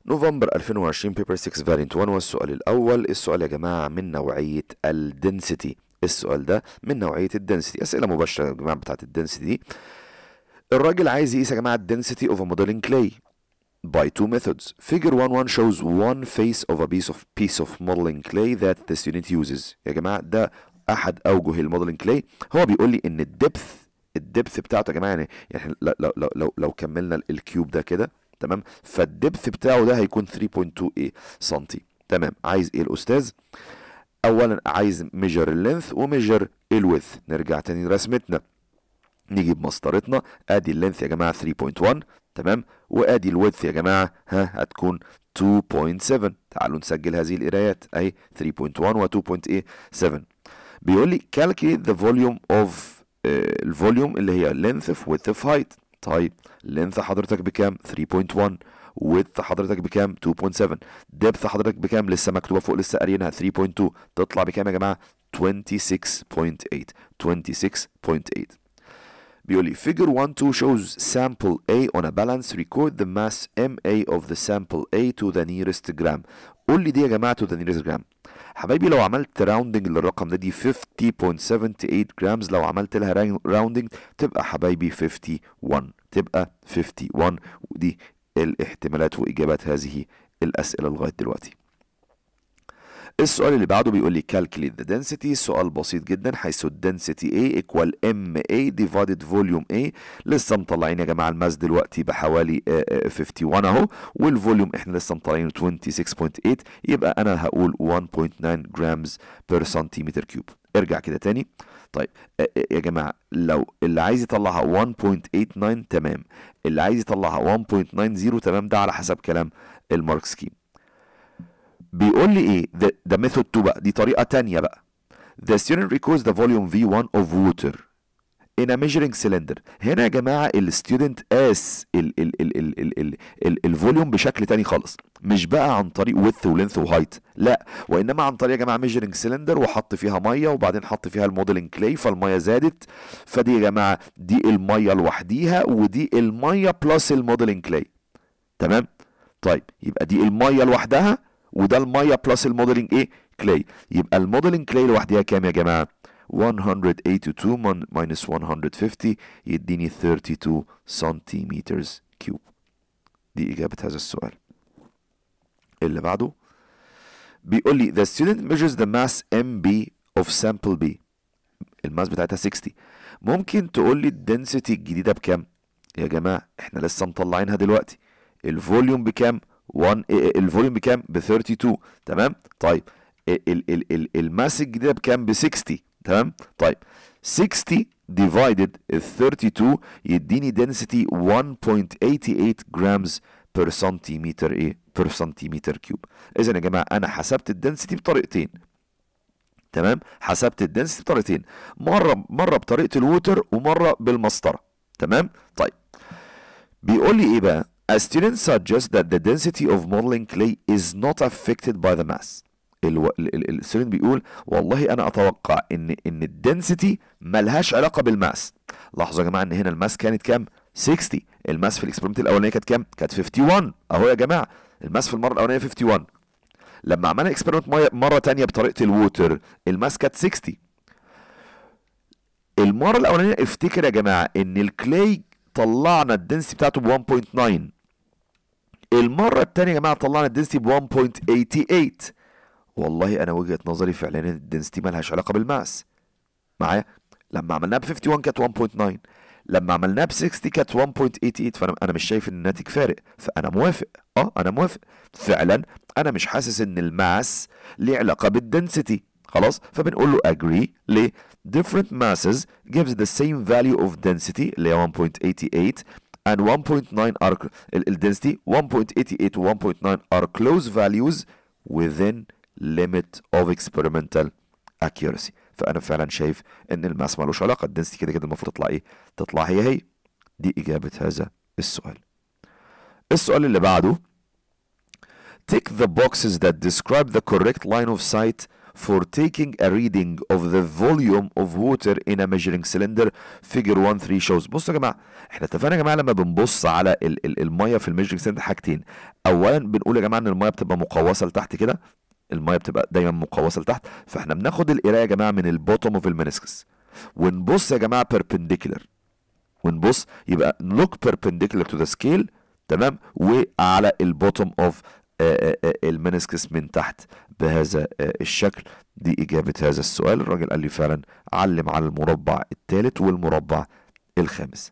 نوفمبر 2020 بيبر 6 فارينت 1 والسؤال الأول السؤال يا جماعة من نوعية الدنسيتي السؤال ده من نوعية الدنسيتي أسئلة مباشرة يا جماعة بتاعت الدنسيتي دي الراجل عايز يقيس يا جماعة الدنسيتي of a modeling clay by two methods. Figure 1.1 shows one face of a piece of piece of modeling clay that the student uses. يا جماعة ده أحد أوجه الموديلنج كلاي هو بيقول لي إن الدبث الدبث بتاعته يا جماعة يعني يعني لو لو لو لو, لو كملنا الكيوب ده كده تمام فالدبث بتاعه ده هيكون 3.2 ايه سنتي تمام عايز ايه الأستاذ؟ أولا عايز ميجر اللينث وميجر الويث نرجع تاني لرسمتنا نيجي بمسطرتنا ادي اللينث يا جماعه 3.1 تمام وادي الويدث يا جماعه ها هتكون 2.7 تعالوا نسجل هذه القرايات اهي 3.1 و 2.7 بيقول لي calculate the volume of آه، الفوليوم اللي هي length of width of height طيب length حضرتك بكام 3.1 width حضرتك بكام 2.7 depth حضرتك بكام لسه مكتوبه فوق لسه قاريينها 3.2 تطلع بكام يا جماعه 26.8 26.8 بيقول لي figure 1 2 shows sample A on a balance record the mass MA of the sample A to the nearest gram قول لي دي يا جماعه to the nearest gram حبايبي لو عملت راوندنج للرقم ده دي 50.78 جرامز لو عملت لها راوندنج تبقى حبايبي 51 تبقى 51 ودي الاحتمالات واجابات هذه الاسئله لغايه دلوقتي السؤال اللي بعده بيقول لي calculate the density سؤال بسيط جدا حيث ال density A equal MA divided volume A لسه مطلعين يا جماعه الماس دلوقتي بحوالي آه، آه، 51 اهو والفوليوم احنا لسه مطلعينه 26.8 يبقى انا هقول 1.9 جرامز بير سنتيمتر كيوب ارجع كده تاني طيب آه، آه، يا جماعه لو اللي عايز يطلعها 1.89 تمام اللي عايز يطلعها 1.90 تمام ده على حسب كلام المارك سكيم بيقول لي ايه ده, ده ميثود 2 بقى دي طريقه تانية بقى the student records the volume V1 of water in a measuring cylinder هنا يا جماعه الستودنت قاس ال ال ال ال ال ال ال الفوليوم بشكل تاني خالص مش بقى عن طريق width ولينث وهايت لا وانما عن طريق يا جماعه measuring cylinder وحط فيها ميه وبعدين حط فيها الموديلنج كلاي فالميه زادت فدي يا جماعه دي الميه لوحديها ودي الميه بلس الموديلنج كلاي تمام طيب يبقى دي الميه لوحدها وده الميه بلس الموديلنج ايه كلاي يبقى الموديلنج كلاي لوحدها كام يا جماعه 182 minus 150 يديني 32 سنتيمتر كيوب دي إجابة هذا السؤال اللي بعده بيقول لي the student measures the mass MB of sample B الماس بتاعتها 60 ممكن تقول لي الدنسيتي الجديدة بكام يا جماعة احنا لسه مطلعينها دلوقتي الفوليوم بكام 1 الفوليوم بكام ب 32 تمام طيب ال ال ال ال الماس الجديده بكام ب 60 تمام طيب 60 divided ال 32 يديني density 1.88 جرامز بير سنتيمتر ايه بير سنتيمتر كيوب اذا يا جماعه انا حسبت الدنسيتي بطريقتين تمام حسبت الدنسيتي بطريقتين مره مره بطريقه الووتر ومره بالمسطره تمام طيب بيقول لي ايه بقى A student suggests that the density of modeling clay is not affected by the mass. الو... ال... ال... الستودنت بيقول والله انا اتوقع ان ان الدنسيتي ملهاش علاقه بالماس. لاحظوا يا جماعه ان هنا الماس كانت كام؟ 60 الماس في الاكسبيرمنت الاولانيه كانت كام؟ كانت 51 اهو يا جماعه الماس في المره الاولانيه 51 لما عملنا اكسبيرمنت مره تانية بطريقه الووتر الماس كانت 60 المره الاولانيه افتكر يا جماعه ان الكلاي طلعنا الدنسيتي بتاعته ب 1.9 المرة التانية يا جماعة طلعنا الدنسيتي ب 1.88 والله أنا وجهة نظري فعلا إن الدنسيتي مالهاش علاقة بالماس معايا لما عملناها ب 51 كانت 1.9 لما عملناها ب 60 كانت 1.88 فأنا أنا مش شايف إن الناتج فارق فأنا موافق أه أنا موافق فعلا أنا مش حاسس إن الماس ليه علاقة بالدنسيتي خلاص فبنقول له agree ليه different masses gives the same value of density اللي هي 1.88 and 1.9 are ال ال density 1.88 و 1.9 are close values within limit of experimental accuracy فانا فعلا شايف ان الماس مالوش علاقه الدنسيتي كده كده المفروض تطلع ايه تطلع هي هي دي اجابه هذا السؤال السؤال اللي بعده tick the boxes that describe the correct line of sight for taking a reading of the volume of water in a measuring cylinder figure 1 3 shows بصوا يا جماعه احنا اتفقنا يا جماعه لما بنبص على ال ال الميه في الميجرنج سيلندر حاجتين اولا بنقول يا جماعه ان الميه بتبقى مقوسه لتحت كده الميه بتبقى دايما مقوسه لتحت فاحنا بناخد القرايه يا جماعه من البوتوم اوف المنسكس ونبص يا جماعه perpendicular ونبص يبقى look perpendicular to the scale تمام وعلى البوتوم اوف المنسكس من تحت بهذا آه، الشكل دي إجابة هذا السؤال الراجل قال لي فعلا علم على المربع الثالث والمربع الخامس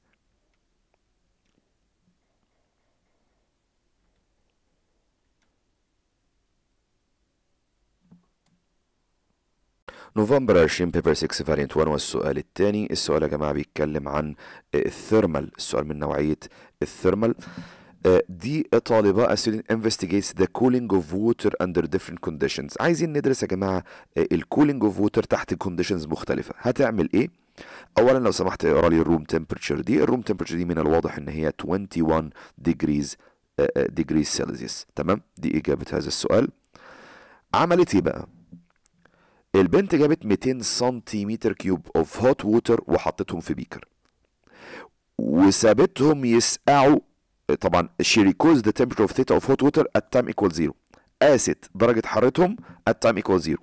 نوفمبر 20 بيبر 6 فارينت 1 والسؤال الثاني السؤال يا جماعه بيتكلم عن الثيرمال السؤال من نوعيه الثيرمال آه، دي طالبة a student investigates the cooling of water under different conditions عايزين ندرس يا جماعة الكولينج اوف ووتر تحت كونديشنز مختلفة هتعمل ايه؟ اولا لو سمحت اقرا لي الروم تمبرتشر دي الروم تمبرتشر دي من الواضح ان هي 21 degrees ديجريز سيلسيوس تمام دي اجابة هذا السؤال عملت ايه بقى؟ البنت جابت 200 سنتيمتر كيوب اوف هوت ووتر وحطتهم في بيكر وسابتهم يسقعوا طبعا she records the temperature of theta of hot water at time equal zero قاست درجة حرارتهم at time equal zero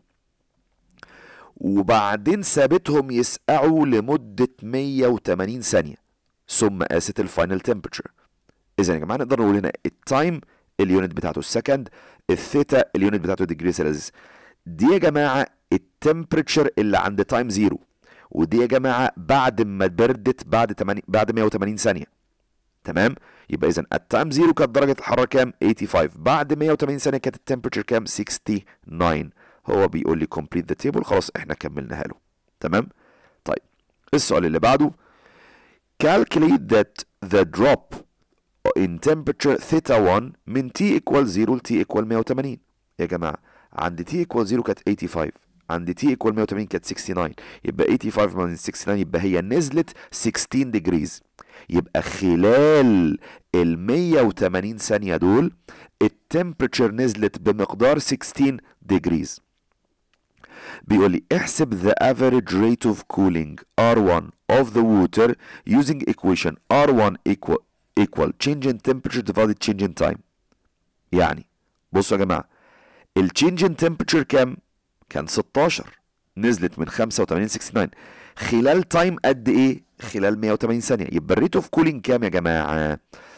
وبعدين سابتهم يسقعوا لمدة 180 ثانية ثم قاست الفاينل temperature إذا يا جماعة نقدر نقول هنا التايم اليونت بتاعته السكند الثيتا اليونت بتاعته ديجري سيلسيوس دي يا جماعة التمبريتشر اللي عند تايم زيرو ودي يا جماعة بعد ما بردت بعد 80 بعد 180 ثانية تمام يبقى اذا التايم زيرو كانت درجه الحراره كام 85 بعد 180 ثانيه كانت التمبريتشر كام 69 هو بيقول لي complete the table خلاص احنا كملناها له تمام طيب السؤال اللي بعده calculate that the drop in temperature theta 1 من t equal 0 ل t equal 180 يا جماعه عند t equal 0 كانت 85 عند t equal 180 كانت 69 يبقى 85 من 69 يبقى هي نزلت 16 degrees يبقى خلال ال 180 ثانية دول التمبريتشر نزلت بمقدار 16 degrees بيقول لي احسب the average rate of cooling R1 of the water using equation R1 equal equal change in temperature divided change in time يعني بصوا يا جماعة ال change in temperature كام؟ كان 16 نزلت من 85 ل 69 خلال تايم قد ايه؟ خلال 180 ثانية يبقى الريت اوف كولينج كام يا جماعة؟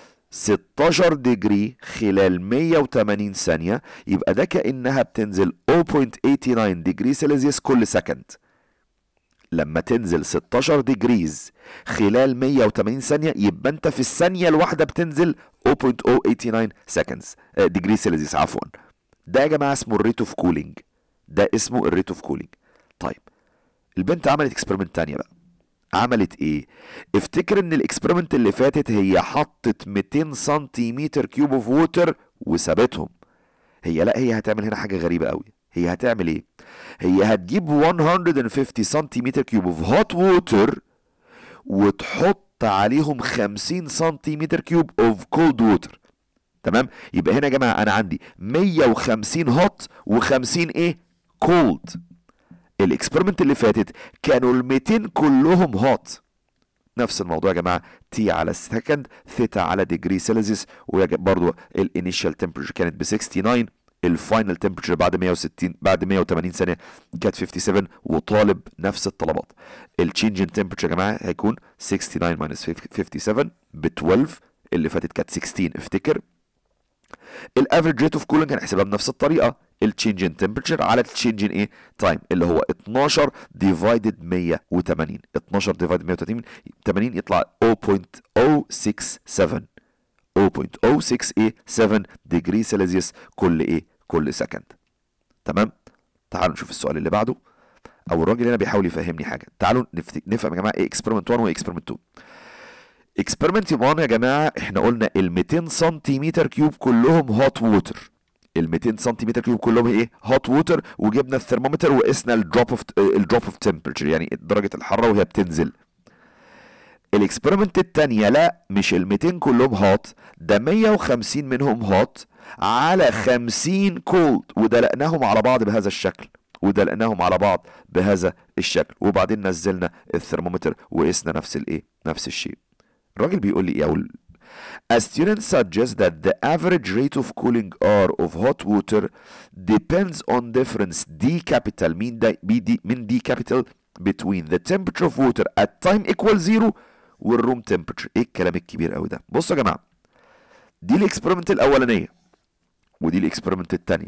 16 ديجري خلال 180 ثانية يبقى ده كأنها بتنزل 0.89 ديجري سيلسيوس كل سكند لما تنزل 16 ديجريز خلال 180 ثانية يبقى انت في الثانية الواحدة بتنزل 0.089 سكندز ديجري سيلسيوس عفوا ده يا جماعة اسمه الريت اوف كولينج ده اسمه الريت اوف كولينج طيب البنت عملت اكسبيرمنت تانية بقى عملت ايه افتكر ان الاكسبيرمنت اللي فاتت هي حطت 200 سنتيمتر كيوب اوف ووتر وسابتهم هي لا هي هتعمل هنا حاجه غريبه قوي هي هتعمل ايه هي هتجيب 150 سنتيمتر كيوب اوف هوت ووتر وتحط عليهم 50 سنتيمتر كيوب اوف كولد ووتر تمام يبقى هنا يا جماعه انا عندي 150 هوت و50 ايه كولد الاكسبيرمنت اللي فاتت كانوا ال 200 كلهم هوت نفس الموضوع يا جماعه تي على السكند ثيتا على ديجري سيلسيوس وبرضه الانيشال تمبريتشر كانت ب 69 الفاينل تمبريتشر بعد 160 بعد 180 ثانيه كانت 57 وطالب نفس الطلبات التشينج ان تمبريتشر يا جماعه هيكون 69 ماينس 57 ب 12 اللي فاتت كانت 16 افتكر الافريج ريت اوف كولينج هنحسبها بنفس الطريقه التشينج ان تمبريتشر على التشينج ان ايه تايم اللي هو 12 ديفايدد 180 12 ديفايدد 180 80 يطلع 0.067 0.067 ديجري سيلسيوس كل ايه كل سكند تمام تعالوا نشوف السؤال اللي بعده او الراجل هنا بيحاول يفهمني حاجه تعالوا نفهم يا جماعه ايه اكسبيرمنت 1 واكسبيرمنت 2 اكسبيرمنت 1 يا جماعه احنا قلنا ال 200 سنتيمتر كيوب كلهم هوت ووتر ال 200 سنتيمتر كيوب كلهم ايه هوت ووتر وجبنا الثرمومتر وقسنا الدروب اوف الدروب اوف تمبرتشر يعني درجه الحراره وهي بتنزل الاكسبيرمنت الثانيه لا مش ال 200 كلهم هوت ده 150 منهم هوت على 50 كولد ودلقناهم على بعض بهذا الشكل ودلقناهم على بعض بهذا الشكل وبعدين نزلنا الثرمومتر وقسنا نفس الايه نفس الشيء الراجل بيقول لي ايه او A student suggests that the average rate of cooling R of hot water depends on difference D capital mean D, D, من D capital between the temperature of water at time equal zero والروم temperature ايه الكلام الكبير قوي ده بصوا يا جماعه دي الاكسبيرمنت الاولانيه ودي الاكسبيرمنت الثانيه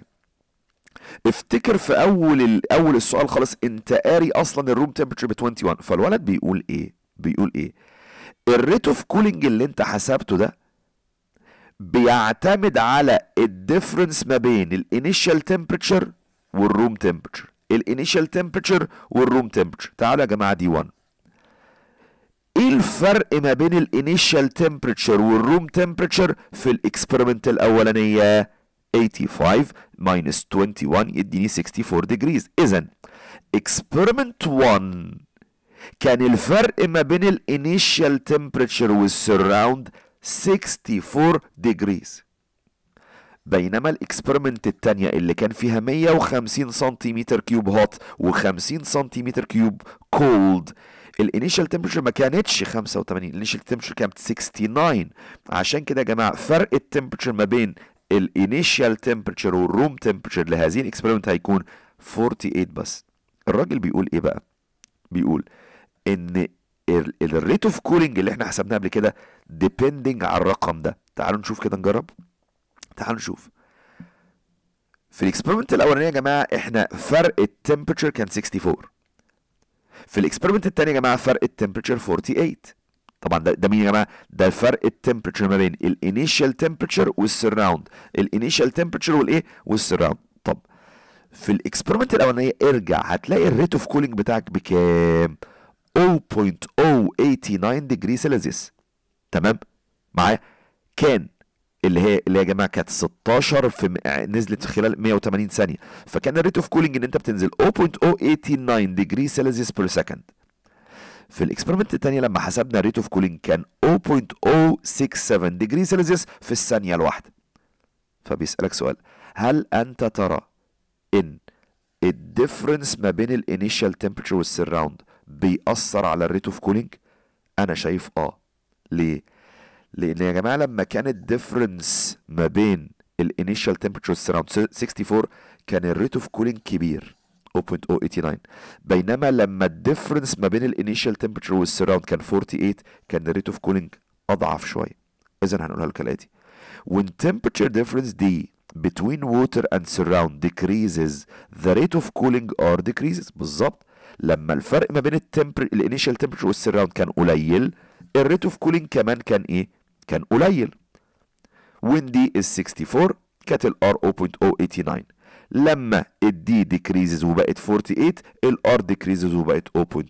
افتكر في اول اول السؤال خالص انت قاري اصلا الروم تمبرتشر ب 21 فالولد بيقول ايه بيقول ايه الريت اوف كولينج اللي انت حسبته ده بيعتمد على الديفرنس ما بين الانيشال تمبرتشر والروم تمبرتشر الانيشال تمبرتشر والروم تمبرتشر تعالوا يا جماعه دي 1 ايه الفرق ما بين الانيشال تمبرتشر والروم تمبرتشر في الاكسبيرمنت الاولانيه 85 minus 21 يديني 64 degrees اذا experiment 1 كان الفرق ما بين الانيشال تمبرتشر والسراوند 64 degrees بينما الاكسبيرمنت التانية اللي كان فيها 150 سنتيمتر كيوب هوت و50 سنتيمتر كيوب كولد الانيشال تمبرتشر ما كانتش 85 الانيشال تمبرتشر كانت 69 عشان كده يا جماعه فرق التمبرتشر ما بين الانيشال تمبرتشر والروم تمبرتشر لهذه الاكسبيرمنت هيكون 48 بس الراجل بيقول ايه بقى بيقول ان الريت اوف كولينج اللي احنا حسبناه قبل كده ديبندنج على الرقم ده تعالوا نشوف كده نجرب تعالوا نشوف في الاكسبيرمنت الاولانيه يا جماعه احنا فرق التمبرتشر كان 64 في الاكسبيرمنت الثاني يا جماعه فرق التمبرتشر 48 طبعا ده, ده مين يا جماعه ده فرق التمبرتشر ما بين الانيشال تمبرتشر والسراوند الانيشال تمبرتشر والايه والسراوند طب في الاكسبيرمنت الاولانيه ارجع هتلاقي الريت اوف كولينج بتاعك بكام 0.089 ديجري سيلسيوس تمام معايا كان اللي هي اللي هي يا جماعه كانت 16 في م... نزلت خلال 180 ثانيه فكان الريت اوف كولينج ان انت بتنزل 0.089 ديجري سيلسيوس بير سكند في الاكسبيرمنت الثانيه لما حسبنا الريت اوف كولينج كان 0.067 ديجري سيلسيوس في الثانيه الواحده فبيسالك سؤال هل انت ترى ان الديفرنس ما بين الانيشال تمبرتشر والسراوند بيأثر على الريت اوف كولينج انا شايف اه ليه لان يا جماعه لما كان الديفرنس ما بين الانيشال تمبرتشر والسراوند 64 كان الريت اوف كولينج كبير 0.089 بينما لما الديفرنس ما بين الانيشال تمبرتشر والسراوند كان 48 كان الريت اوف كولينج اضعف شويه اذا هنقولها كالاتي when temperature difference D between water and surround decreases the rate of cooling R decreases بالظبط لما الفرق ما بين التمبر الانيشال تمبرتشر والسراوند كان قليل الريت اوف كولينج كمان كان ايه كان قليل when D is 64 كانت ال R 0.089 لما الدي ديكريزز وبقت 48 الار ديكريزز وبقت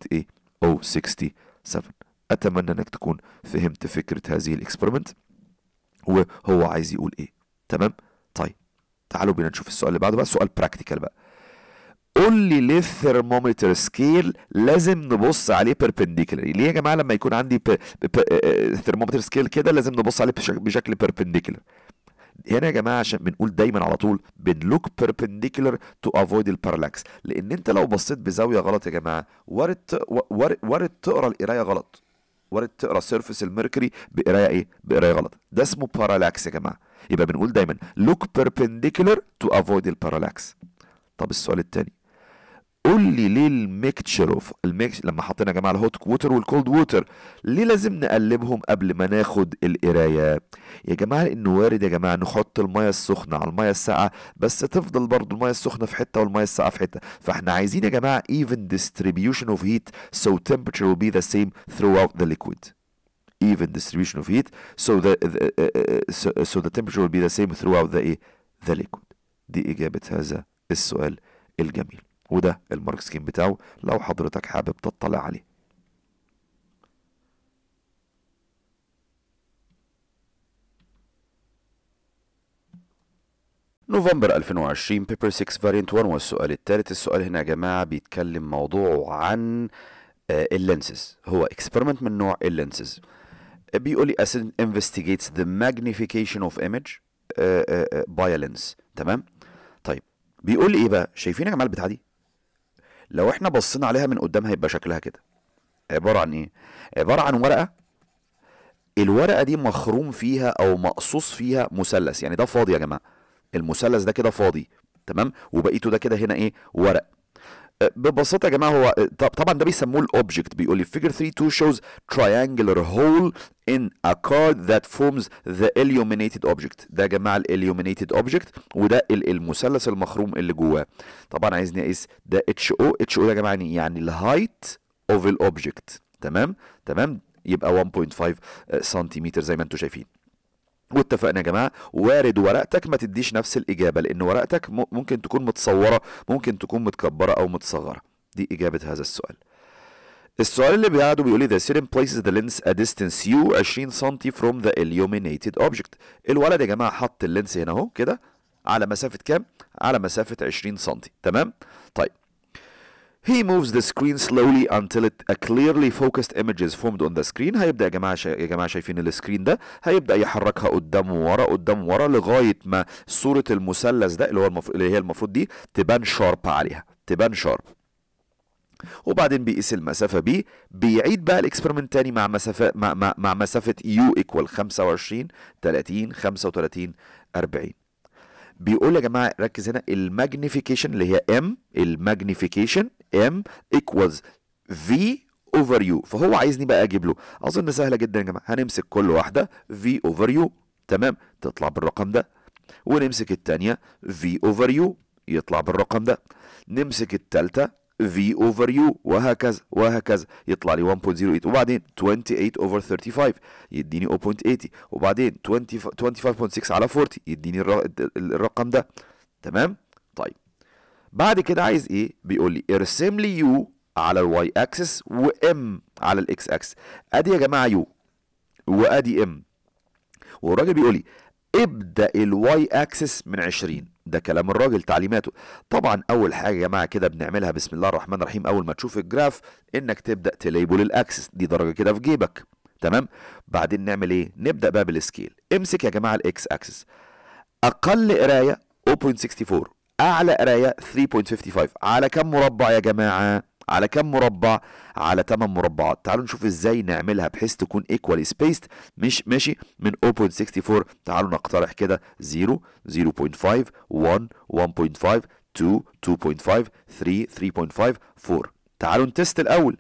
0.067 اتمنى انك تكون فهمت فكره هذه الاكسبيرمنت وهو عايز يقول ايه تمام طيب تعالوا بينا نشوف السؤال اللي بعده بقى سؤال براكتيكال بقى قول لي ليه الثرمومتر سكيل لازم نبص عليه بيربنديكولاري ليه يا جماعه لما يكون عندي ثرمومتر سكيل كده لازم نبص عليه بشكل بيربنديكولار هنا يا جماعه عشان بنقول دايما على طول بنلوك بيربنديكولار تو افويد البارالاكس لان انت لو بصيت بزاويه غلط يا جماعه وارد وارد, وارد تقرا القرايه غلط وارد تقرا سيرفيس الميركوري بقرايه ايه بقرايه غلط ده اسمه بارالاكس يا جماعه يبقى بنقول دايما لوك بيربنديكولار تو افويد البارالاكس طب السؤال الثاني قول لي ليه الميكتشر اوف الميكش لما حطينا يا جماعه الهوت ووتر والكولد ووتر ليه لازم نقلبهم قبل ما ناخد القرايه يا جماعه لانه وارد يا جماعه نحط الميه السخنه على الميه الساقعه بس تفضل برضو الميه السخنه في حته والميه الساقعه في حته فاحنا عايزين يا جماعه even distribution of heat so temperature will be the same throughout the liquid even distribution of heat so the, the uh, so, so the temperature will be the same throughout the ايه the liquid دي اجابه هذا السؤال الجميل وده المارك سكيم بتاعه لو حضرتك حابب تطلع عليه نوفمبر 2020 بيبر 6 فاريانت 1 والسؤال الثالث السؤال هنا يا جماعة بيتكلم موضوعه عن اللينسز هو اكسبيرمنت من نوع اللينسز بيقول لي as investigates the magnification of image uh, uh, by a lens تمام طيب بيقول لي ايه بقى شايفين يا جماعه البتاعه دي لو احنا بصينا عليها من قدام هيبقى شكلها كده عباره عن ايه عباره عن ورقه الورقه دي مخروم فيها او مقصوص فيها مثلث يعني ده فاضي يا جماعه المثلث ده كده فاضي تمام وبقيته ده كده هنا ايه ورق أه، ببساطه يا جماعه هو أه، طب- طبعا ده بيسموه الاوبجكت بيقول لي figure 3 2 shows triangular hole in a card that forms the illuminated object ده يا جماعه الilluminated object وده ال- المثلث المخروم اللي جواه طبعا عايزني اقيس ده اتش او اتش او ده يا جماعه يعني يعني الهايت اوف الاوبجكت تمام تمام يبقى 1.5 سنتيمتر زي ما انتم شايفين واتفقنا يا جماعه وارد ورقتك ما تديش نفس الاجابه لان ورقتك م- ممكن تكون متصوره ممكن تكون متكبره او متصغره دي اجابه هذا السؤال السؤال اللي بعده بيقول لي the student places the lens a distance u 20 سم from the illuminated object الولد يا جماعه حط اللينس هنا اهو كده على مسافه كام على مسافه 20 سم تمام طيب He moves the screen slowly until it, a clearly focused image is formed on the screen هيبدأ يا جماعة شا... يا جماعة شايفين السكرين ده هيبدأ يحركها قدام وورا قدام وورا لغاية ما صورة المثلث ده اللي هو المفروض اللي هي المفروض دي تبان شارب عليها تبان شارب وبعدين بيقيس المسافة بي بيعيد بقى الاكسبيرمنت تاني مع مسافة مع, مع, مع مسافة يو ايكوال 25 30 35 40 بيقول يا جماعه ركز هنا الماجنيفيكيشن اللي هي ام الماجنيفيكيشن ام ايكوالز في اوفر يو فهو عايزني بقى اجيب له اظن سهله جدا يا جماعه هنمسك كل واحده في اوفر يو تمام تطلع بالرقم ده ونمسك الثانيه في اوفر يو يطلع بالرقم ده نمسك الثالثه في اوفر يو وهكذا وهكذا يطلع لي 1.08 وبعدين 28 اوفر 35 يديني 0.80 وبعدين 20 25.6 على 40 يديني الر- الرقم ده تمام طيب بعد كده عايز ايه بيقول لي ارسم لي يو على الواي اكسس وام على الاكس اكس ادي يا جماعه يو وادي ام والراجل بيقول لي ابدا الواي اكسس من 20 ده كلام الراجل تعليماته طبعا اول حاجه يا جماعه كده بنعملها بسم الله الرحمن الرحيم اول ما تشوف الجراف انك تبدا تليبل الاكسس دي درجه كده في جيبك تمام بعدين نعمل ايه نبدا بقى بالسكيل امسك يا جماعه الاكس اكسس اقل قرايه 0.64 اعلى قرايه 3.55 على كم مربع يا جماعه على كم مربع على 8 مربعات تعالوا نشوف ازاي نعملها بحيث تكون equally spaced مش ماشي من 0.64 تعالوا نقترح كده 0 0.5 1 1.5 2 2.5 3 3.5 4 تعالوا نتست الاول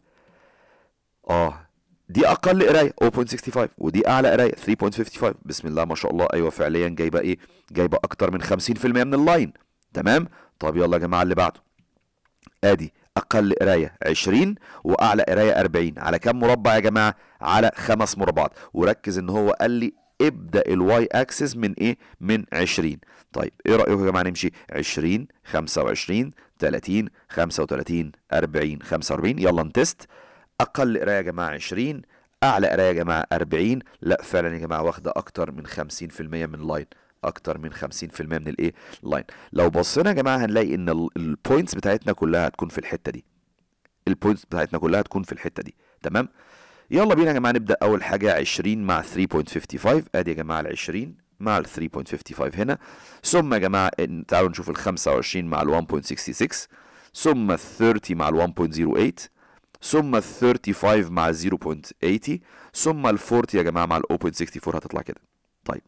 اه دي اقل قرايه 0.65 ودي اعلى قرايه 3.55 بسم الله ما شاء الله ايوه فعليا جايبه ايه جايبه اكتر من 50% من اللاين تمام طب يلا يا جماعه اللي بعده ادي اقل قرايه 20 واعلى قرايه 40 على كام مربع يا جماعه على خمس مربعات وركز ان هو قال لي ابدا الواي اكسس من ايه من 20 طيب ايه رايكم يا جماعه نمشي 20 25 30 35 40 45 يلا نتست اقل قرايه يا جماعه 20 اعلى قرايه يا جماعه 40 لا فعلا يا جماعه واخده اكتر من 50% من اللاين اكتر من 50% من الايه لاين لو بصينا يا جماعه هنلاقي ان البوينتس بتاعتنا كلها هتكون في الحته دي البوينتس بتاعتنا كلها هتكون في الحته دي تمام يلا بينا يا جماعه نبدا اول حاجه 20 مع 3.55 ادي يا جماعه ال 20 مع ال 3.55 هنا ثم يا جماعه إن- تعالوا نشوف ال 25 مع ال 1.66 ثم ال 30 مع ال 1.08 ثم ال 35 مع ال 0.80 ثم ال 40 يا جماعه مع ال 0.64 هتطلع كده طيب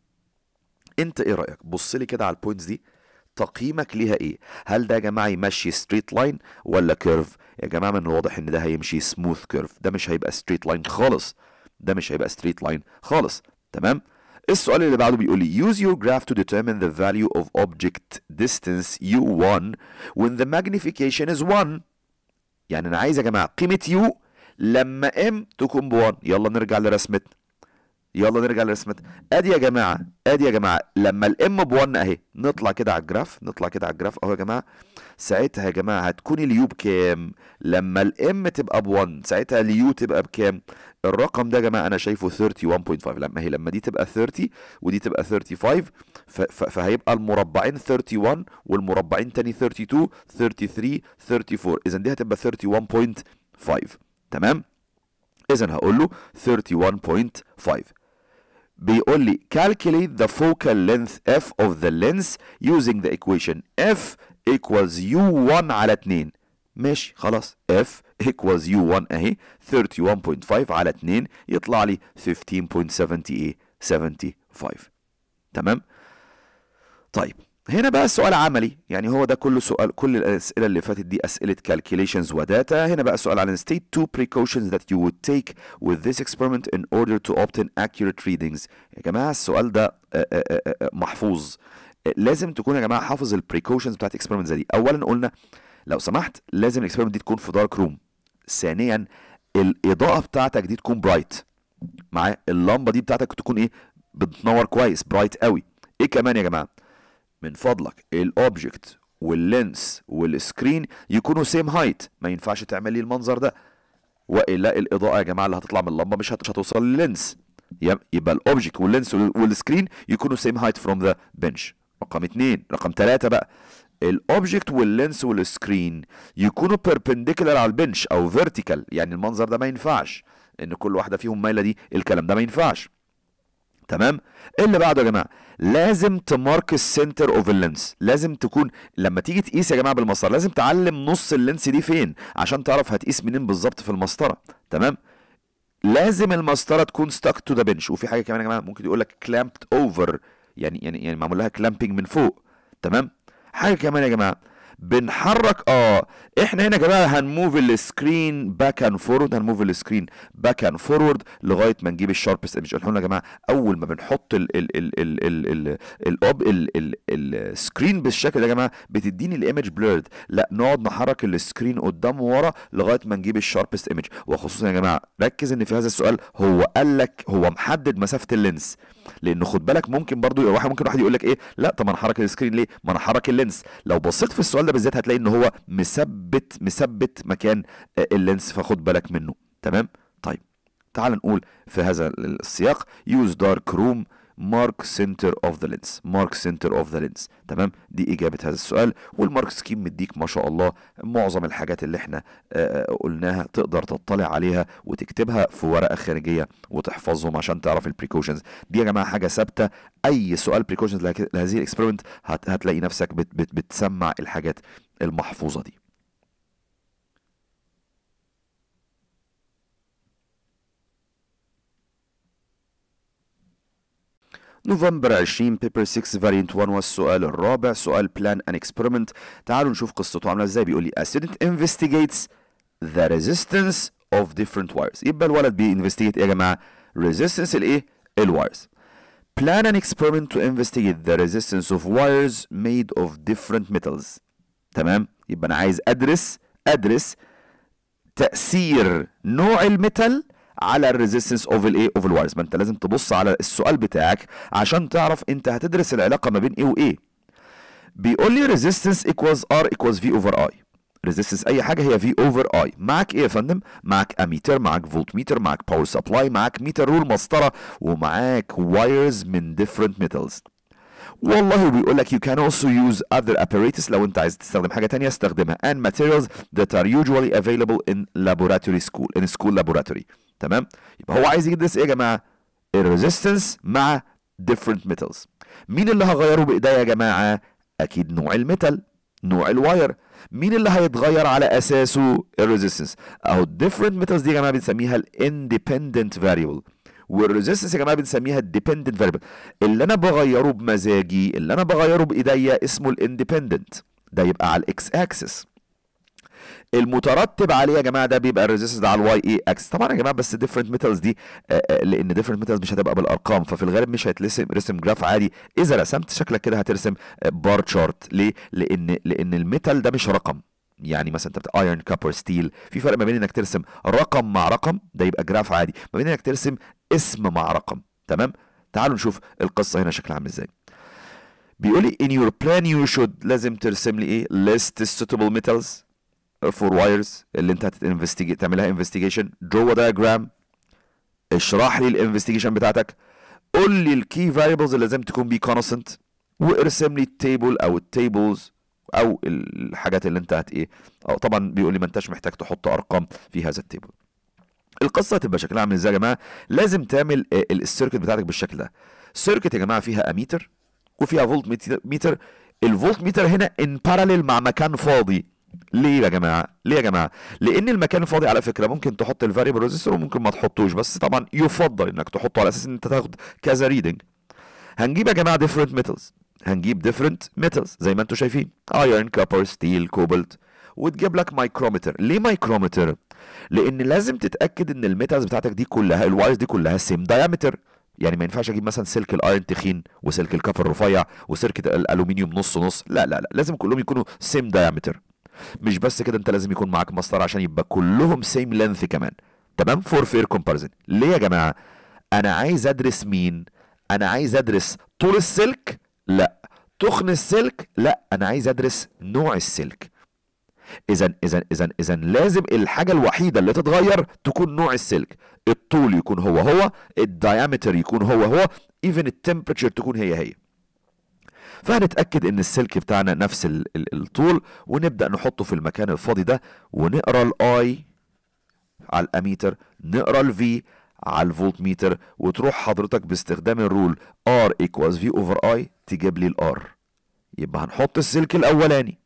انت ايه رايك بص لي كده على البوينتس دي تقييمك ليها ايه هل ده يا جماعه يمشي ستريت لاين ولا كيرف يا جماعه من الواضح ان ده هيمشي سموث كيرف ده مش هيبقى ستريت لاين خالص ده مش هيبقى ستريت لاين خالص تمام السؤال اللي بعده بيقول لي use your graph to determine the value of object distance u1 when the magnification is 1 يعني انا عايز يا جماعه قيمه يو لما ام تكون ب1 يلا نرجع لرسمتنا يلا نرجع لرسمتنا ادي يا جماعه ادي يا جماعه لما الام ب1 اهي نطلع كده على الجراف نطلع كده على الجراف اهو يا جماعه ساعتها يا جماعه هتكون اليو بكام لما الام تبقى ب1 ساعتها اليو تبقى بكام الرقم ده يا جماعه انا شايفه 31.5 لما هي لما دي تبقى 30 ودي تبقى 35 ف- ف- فهيبقى المربعين 31 والمربعين تاني 32 33 34 اذا دي هتبقى 31.5 تمام اذا هقول له 31.5 بيقول لي calculate the focal length f of the lens using the equation f equals u1 على 2 ماشي خلاص F equals U1 اهي 31.5 على 2 يطلع لي 15.75 تمام طيب هنا بقى السؤال عملي يعني هو ده كله سؤال كل الاسئله اللي فاتت دي اسئله calculations وداتا هنا بقى سؤال عن state two precautions that you would take with this experiment in order to obtain accurate readings يا جماعه السؤال ده آه، آه، آه، آه، محفوظ آه، لازم تكون يا جماعه حافظ البريكوشنز بتاعت الاكسبيرمنت زي دي اولا قلنا لو سمحت لازم الاكسبيرمنت دي تكون في دارك روم ثانيا الاضاءه بتاعتك دي تكون برايت معايا اللمبه دي بتاعتك تكون ايه بتنور كويس برايت قوي ايه كمان يا جماعه من فضلك الاوبجكت واللينس والسكرين يكونوا سيم هايت ما ينفعش تعمل لي المنظر ده والا الاضاءه يا جماعه اللي هتطلع من اللمبه مش هت- مش هتوصل لللينس يب- يبقى الاوبجكت واللينس وال- والسكرين يكونوا سيم هايت فروم ذا بنش رقم اتنين رقم تلاتة بقى الاوبجكت واللينس والسكرين يكونوا بيربنديكولار على البنش او فيرتيكال يعني المنظر ده ما ينفعش ان كل واحده فيهم مايله دي الكلام ده ما ينفعش تمام إيه اللي بعده يا جماعه لازم تمارك السنتر اوف اللينس لازم تكون لما تيجي تقيس يا جماعه بالمسطره لازم تعلم نص اللينس دي فين عشان تعرف هتقيس منين بالظبط في المسطره تمام لازم المسطره تكون ستاك تو ذا بنش وفي حاجه كمان يا جماعه ممكن يقول لك كلامبد اوفر يعني يعني يعني معمول لها كلامبنج من فوق تمام حاجه كمان يا جماعه بنحرك اه احنا هنا يا جماعه هنموف السكرين باك اند فورورد هنموف السكرين باك اند فورورد لغايه ما نجيب الشاربست ايمج قلنا يا جماعه اول ما بنحط ال ال ال ال ال ال الأوب ال ال السكرين بالشكل ده يا جماعه بتديني الايمج بليرد لا نقعد نحرك السكرين قدام وورا لغايه ما نجيب الشاربست ايمج وخصوصا يا جماعه ركز ان في هذا السؤال هو قال لك هو محدد مسافه اللينس لان خد بالك ممكن برضو واحد ممكن واحد يقول لك ايه لا طب انا حرك السكرين ليه ما انا حرك اللينس لو بصيت في السؤال ده بالذات هتلاقي ان هو مثبت مثبت مكان آه، اللينس فخد بالك منه تمام طيب تعال نقول في هذا السياق use dark room mark center of the lens mark center of the lens تمام دي اجابه هذا السؤال والمارك سكيم مديك ما شاء الله معظم الحاجات اللي احنا آه، آه، قلناها تقدر تطلع عليها وتكتبها في ورقه خارجيه وتحفظهم عشان تعرف البريكوشنز دي يا جماعه حاجه ثابته اي سؤال بريكوشنز لهذه الاكسبيرمنت هتلاقي نفسك بت بت بتسمع الحاجات المحفوظه دي نوفمبر 20 بيبر 6 فاريانت 1 والسؤال الرابع سؤال بلان ان اكسبيرمنت تعالوا نشوف قصته عامله ازاي بيقول لي a student investigates the resistance of different wires يبقى الولد بينفستيجيت ايه يا جماعه resistance الايه الوايرز plan an experiment to investigate the resistance of wires made of different metals تمام يبقى انا عايز ادرس ادرس تاثير نوع الميتال على الريزيستنس اوف الايه اوف الوايرز ما انت لازم تبص على السؤال بتاعك عشان تعرف انت هتدرس العلاقه ما بين ايه وايه بيقول لي ريزيستنس ايكوالز ار ايكوالز في اوفر اي ريزيستنس اي حاجه هي في اوفر اي معاك ايه يا فندم معاك اميتر معاك فولت ميتر معاك باور سبلاي معاك ميتر رول مسطره ومعاك وايرز من different metals والله بيقول لك you can also use other apparatus لو انت عايز تستخدم حاجه تانية استخدمها and materials that are usually available in laboratory school in school laboratory تمام يبقى هو عايز يدرس ايه يا جماعه الريزيستنس مع different metals مين اللي هغيره بايديا يا جماعه اكيد نوع الميتال نوع الواير مين اللي هيتغير على اساسه الريزيستنس اهو different metals دي يا جماعه بنسميها الاندبندنت variable والريزيستنس يا جماعه بنسميها الديبندنت فاريبل اللي انا بغيره بمزاجي اللي انا بغيره بايديا اسمه الاندبندنت ده يبقى على الاكس اكسس المترتب عليه يا جماعه ده بيبقى الريزيستنس ده على الواي اي اكس طبعا يا جماعه بس ديفرنت ميتالز دي آه، آه، لان ديفرنت ميتالز مش هتبقى بالارقام ففي الغالب مش هيترسم رسم جراف عادي اذا رسمت شكلك كده هترسم بار تشارت ليه لان لان الميتال ده مش رقم يعني مثلا انت ايرون كابر ستيل في فرق ما بين انك ترسم رقم مع رقم ده يبقى جراف عادي ما بين انك ترسم اسم مع رقم تمام تعالوا نشوف القصه هنا شكلها عامل ازاي بيقول لي in your plan you should لازم ترسم لي ايه list suitable metals for wires اللي انت هتنفستيجيت تعملها investigation draw a diagram اشرح لي الانفستيجيشن بتاعتك قول لي الكي فاريبلز اللي لازم تكون بيه كونستنت وارسم لي التيبل او التيبلز او الحاجات اللي انت هت ايه او طبعا بيقول لي ما انتش محتاج تحط ارقام في هذا التيبل القصه هتبقى شكلها عامل ازاي يا جماعه لازم تعمل آه، ال- السيركت بتاعتك بالشكل ده سيركت يا جماعه فيها اميتر وفيها فولت ميتر- ميتر الفولت ميتر هنا ان باراليل مع مكان فاضي ليه يا جماعه ليه يا جماعه لان المكان الفاضي على فكره ممكن تحط الفاريبل ريزيستور وممكن ما تحطوش بس طبعا يفضل انك تحطه على اساس ان انت تاخد كذا ريدنج هنجيب يا جماعه different metals هنجيب different metals زي ما انتم شايفين ايرون كوبر ستيل كوبالت وتجيب لك مايكرومتر ليه مايكرومتر لان لازم تتاكد ان الميتالز بتاعتك دي كلها الوايرز دي كلها سيم دايمتر يعني ما ينفعش اجيب مثلا سلك الايرون تخين وسلك الكفر رفيع وسلك الالومنيوم نص نص لا لا لا لازم كلهم يكونوا سيم دايمتر مش بس كده انت لازم يكون معاك مسطره عشان يبقى كلهم سيم لينث كمان تمام فور فير كومباريزن ليه يا جماعه انا عايز ادرس مين انا عايز ادرس طول السلك لا تخن السلك لا انا عايز ادرس نوع السلك اذا اذا اذا اذا لازم الحاجه الوحيده اللي تتغير تكون نوع السلك الطول يكون هو هو الدايمتر يكون هو هو ايفن التمبريتشر تكون هي هي فهنتاكد ان السلك بتاعنا نفس ال- ال- الطول ونبدا نحطه في المكان الفاضي ده ونقرا الاي على الاميتر نقرا الفي على الفولت ميتر وتروح حضرتك باستخدام الرول R equals V over I تجيب لي الار يبقى هنحط السلك الاولاني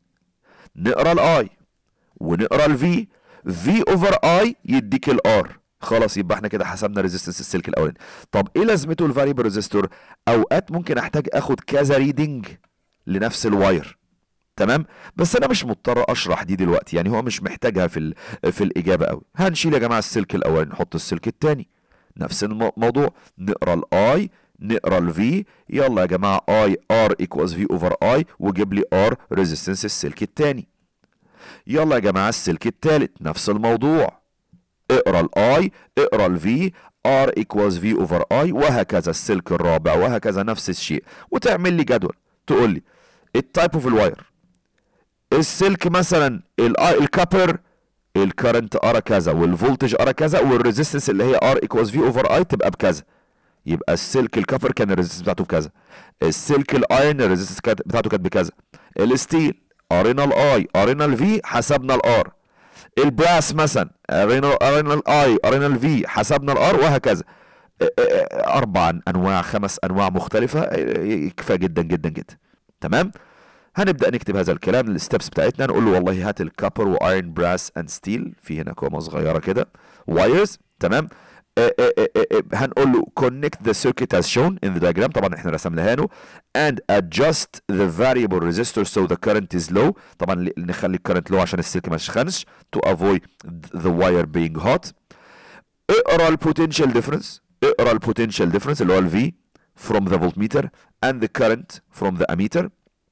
نقرا الاي ونقرا الفي في اوفر اي يديك الار خلاص يبقى احنا كده حسبنا ريزيستنس السلك الاولاني طب ايه لازمته الفاريبل ريزيستور اوقات ممكن احتاج اخد كذا ريدنج لنفس الواير تمام بس انا مش مضطر اشرح دي دلوقتي يعني هو مش محتاجها في ال- في الاجابه قوي هنشيل يا جماعه السلك الاولاني نحط السلك الثاني نفس الموضوع نقرا الاي نقرا الفي يلا يا جماعه اي ار ايكوالز في اوفر اي وجيب لي ار ريزيستنس السلك الثاني يلا يا جماعه السلك الثالث نفس الموضوع اقرا الاي اقرا الفي ار ايكوالز في اوفر اي وهكذا السلك الرابع وهكذا نفس الشيء وتعمل لي جدول تقول لي التايب اوف الواير السلك مثلا الاي الكابر الكرنت ار كذا والفولتج ار كذا والريزيستنس اللي هي ار ايكوالز في اوفر اي تبقى بكذا يبقى السلك الكفر كان الريزيستنس بتاعته بكذا السلك الايرن الريزيستنس كانت- بتاعته كانت بكذا الستيل قرينا الاي قرينا الفي حسبنا الار البراس مثلا قرينا قرينا الاي قرينا الفي حسبنا الار وهكذا ا- ا- اربع انواع خمس انواع مختلفه ا- يكفى جدا جدا جدا تمام هنبدا نكتب هذا الكلام الستبس بتاعتنا نقول له والله هات الكابر وايرن براس اند ستيل في هنا كومه صغيره كده وايرز تمام آه، آه، آه، آه، هنقول له connect the circuit as shown in the diagram طبعا احنا رسمناها له and adjust the variable resistor so the current is low طبعا ل- نخلي الكرنت low عشان السلك ما يسخنش to avoid the wire being hot اقرا البوتنشال ديفرنس اقرا البوتنشال ديفرنس اللي هو الفي from the voltmeter and the current from the ammeter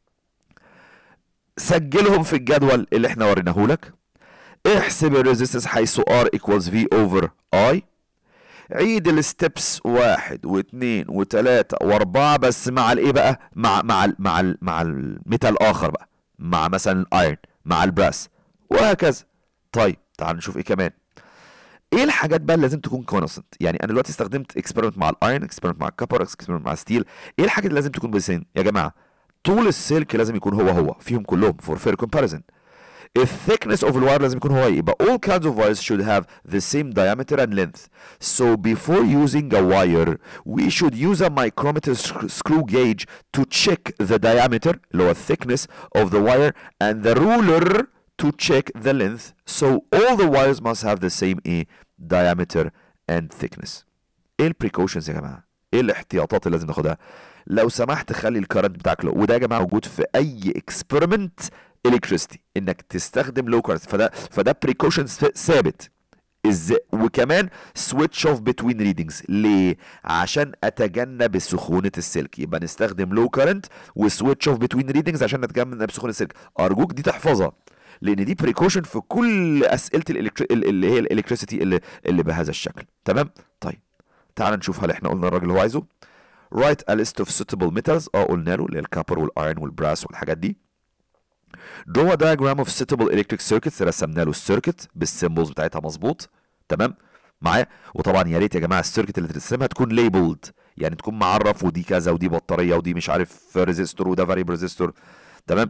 سجلهم في الجدول اللي احنا وريناه لك احسب الريزيستنس حيث R equals V over I عيد الستبس واحد واثنين وثلاثة واربعة بس مع الايه بقى مع مع ال مع ال مع الميتال الاخر بقى مع مثلا الايرن مع البراس وهكذا طيب تعال نشوف ايه كمان ايه الحاجات بقى اللي لازم تكون كونستنت يعني انا دلوقتي استخدمت اكسبيرمنت مع الايرن اكسبيرمنت مع الكبر اكسبيرمنت مع الستيل ايه الحاجات اللي لازم تكون بسين يا جماعه طول السلك لازم يكون هو هو فيهم كلهم for fair comparison The thickness of الواير لازم يكون هو يبقى all kinds of wires should have the same diameter and length. So before using a wire, we should use a micrometer sc- screw gauge to check the diameter, اللي هو thickness of the wire, and the ruler to check the length. So all the wires must have the same eh, diameter and thickness. ايه البريكوشنز يا جماعه؟ ايه الاحتياطات اللي لازم ناخدها؟ لو سمحت خلي الكرنت بتاعك لو وده يا جماعه موجود في اي اكسبيرمنت الكتريستي انك تستخدم لو كارنت فده فده بريكوشنز ثابت ازاي وكمان سويتش اوف بتوين ريدنجز ليه عشان اتجنب سخونه السلك يبقى نستخدم لو كارنت وسويتش اوف بتوين ريدنجز عشان نتجنب سخونه السلك ارجوك دي تحفظها لان دي بريكوشن في كل اسئله الإلكتري... اللي هي الالكتريسيتي اللي اللي بهذا الشكل تمام طيب تعال نشوف هل احنا قلنا الراجل هو عايزه write a list of suitable metals اه قلنا له اللي هي الكابر والايرن والبراس والحاجات دي draw a diagram of suitable electric circuits رسمنا له السيركت بالسيمبلز بتاعتها مظبوط تمام معايا وطبعا يا ريت يا جماعه السيركت اللي ترسمها تكون ليبلد يعني تكون معرف ودي كذا ودي بطاريه ودي مش عارف ريزيستور وده فاريبل ريزيستور تمام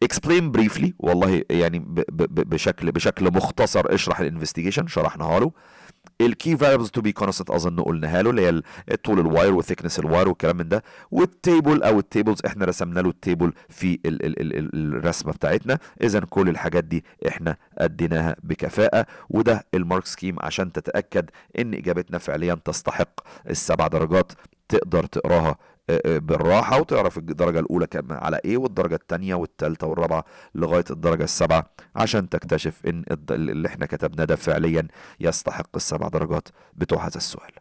explain briefly والله يعني ب ب بشكل بشكل مختصر اشرح الانفستيجيشن شرحناها له الكي فاليوز تو بي كونستنت اظن قلناها له اللي هي طول الواير وثيكنس الواير والكلام من ده والتيبل او التيبلز احنا رسمنا له التيبل في ال ال ال ال الرسمه بتاعتنا اذا كل الحاجات دي احنا اديناها بكفاءه وده المارك سكيم عشان تتاكد ان اجابتنا فعليا تستحق السبع درجات تقدر تقراها بالراحة وتعرف الدرجة الأولى كان على إيه والدرجة الثانية والثالثة والرابعة لغاية الدرجة السابعة عشان تكتشف إن اللي إحنا كتبناه ده فعليا يستحق السبع درجات بتوع هذا السؤال